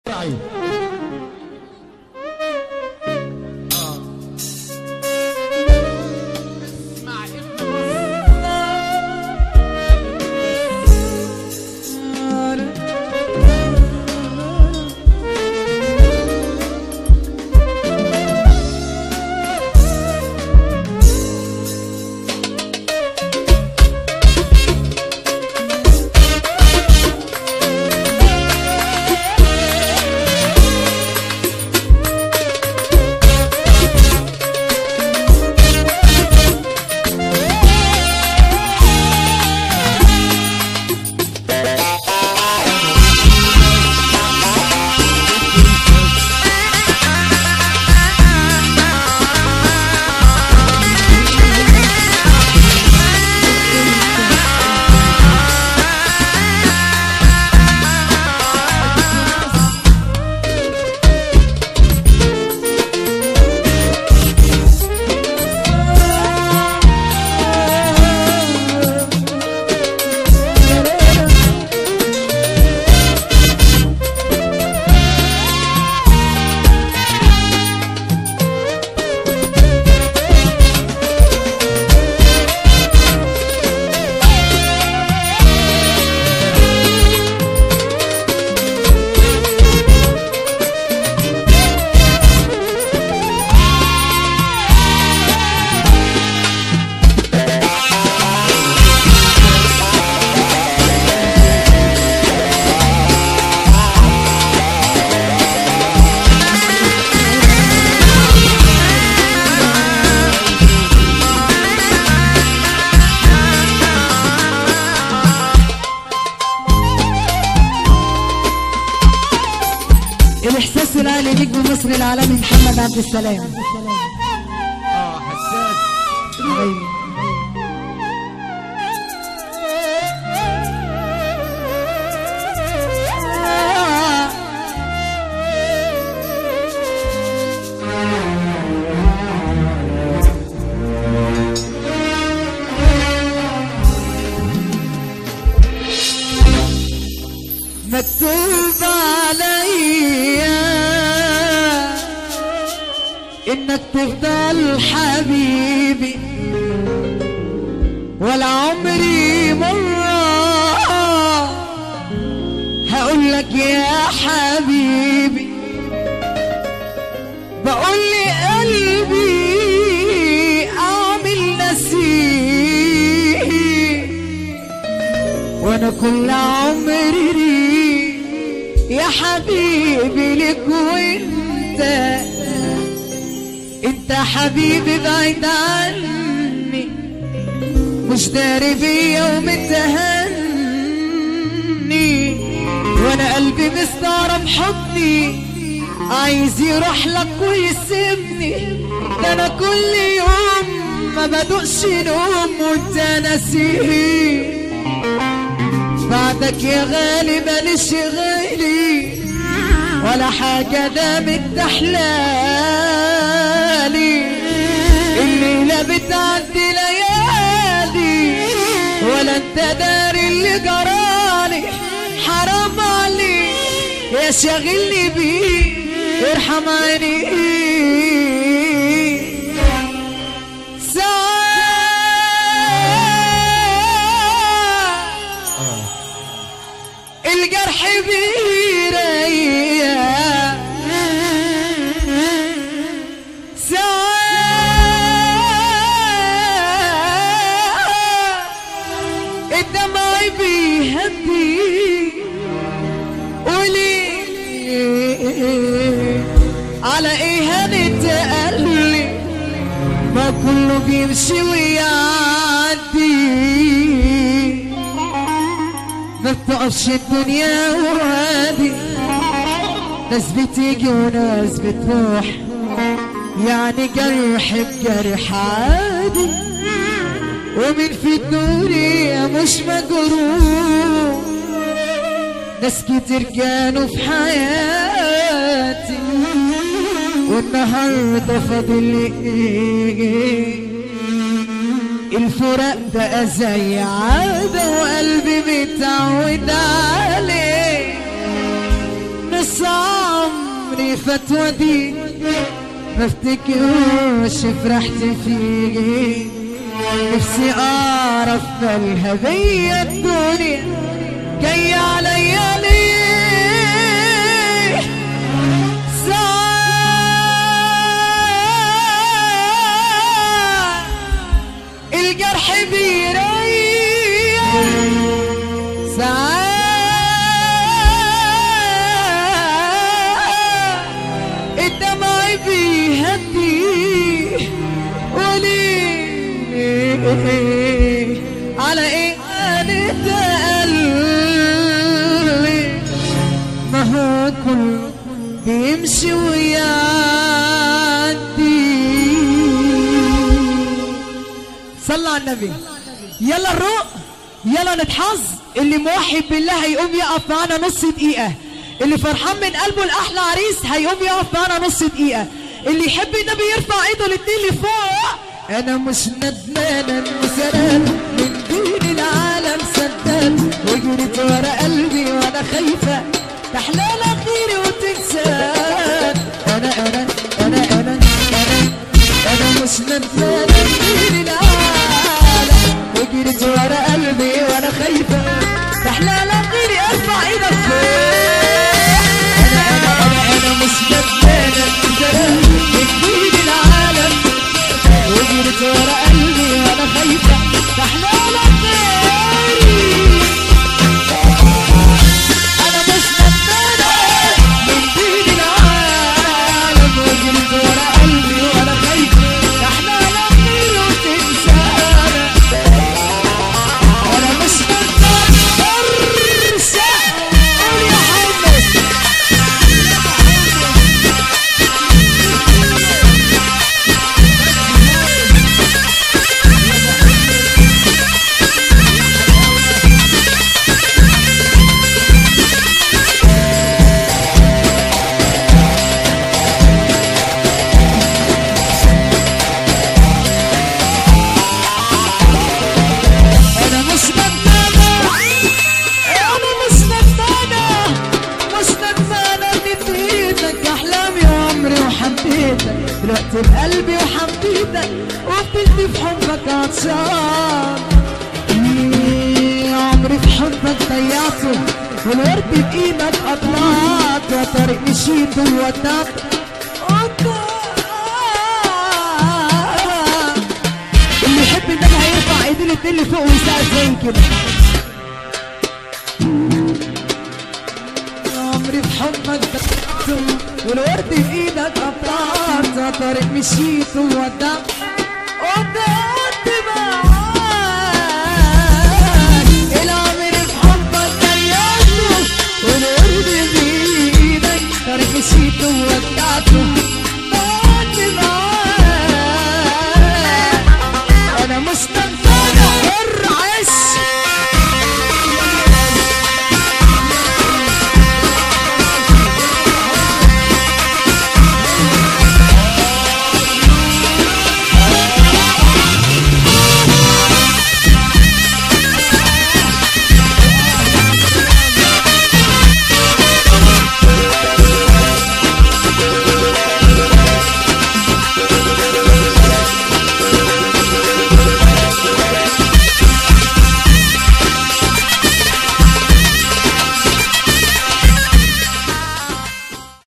الشرعي مع ابن الاحساس العالي نجم مصر العالمي محمد عبد السلام اه حساس أيوة. مكتوب عليا انك تفضل حبيبي ولا عمري مرة هقول لك يا حبيبي بقول لي قلبي اعمل نسيب وانا كل عمري ليك يا حبيبي لك وانت انت حبيبي بعيد عني مش داري بيا ومتهني وانا قلبي مستغرب حضني عايز يروح لك ويسيبني ده انا كل يوم ما بدقش نوم وانت ناسيه بعدك يا غالي ماليش غالي ولا حاجة دامت تحلالي الليلة بتعدي ليالي ولا انت داري اللي جرالي حرام عليك يا شاغلني بيه ارحم عيني ساعات الجرح بيريح ساعات الدمع بيهدي قولي على ايه هنتقلي ما كله بيمشي ويعدي ما بتقفش الدنيا وهادي ناس بتيجي وناس بتروح يعني جرح بجرح عادي ومن في الدنيا مش مجروح ناس كتير كانوا في حياتي والنهارده فاضل لي ايه الفراق بقى زي عادة وقلبي متعود عليه نص نص عمري فتودي ما افتكرش فرحت فيكي نفسي اعرف مالها بيا الدنيا جاية عليا ليه ساعات الجرح بيريح ساعات الدمع بيهدي وليه على ايه نتقلي ما هو كل بيمشي ويعدي صلى على النبي يلا الروق يلا نتحظ اللي موحد بالله هيقوم يقف معانا نص دقيقة اللي فرحان من قلبه الأحلى عريس هيقوم يقف معانا نص دقيقة اللي يحب النبي يرفع ايده الاتنين لفوق انا مش ندمان وسلام من دين العالم سدان وجريت ورا قلبي وانا خايفة تحلال خيري وتنسان انا انا انا انا انا انا مش ندمان من دين العالم وجريت ورا قلبي وانا خايفة تحلال خيري ارفع ايدك فوق انا انا انا انا مش ندمان وسلام من دين العالم وجرت ورا قلبي وانا خايفة تحلال غيري انا مش ندمانة من دين العالم وجرت ورا قلبي وانا خايفة تحلال غيري وتنسانا انا مش ندمانة ارسى قول يا حمد انا مش ندمانة انا مش ندمانة مش ندمانة نديتك احلامي وعمري وحبيتك دلوقتي بقلبي وحبيتك وفضلت في حبك عطشان إيه، عمري في حبك ضيعته والورد بايدك قطعت وطريق مشيت وودعت اللي يحب النبي هيرفع ايديه الاتنين لفوق ويسقف زي كده عمري في حبك دقته والورد بايدك قطعت طريق مشيت وودعت ودعت معاك العمر في حبك ضيعته والورد بايدك طريق مشيت وودعته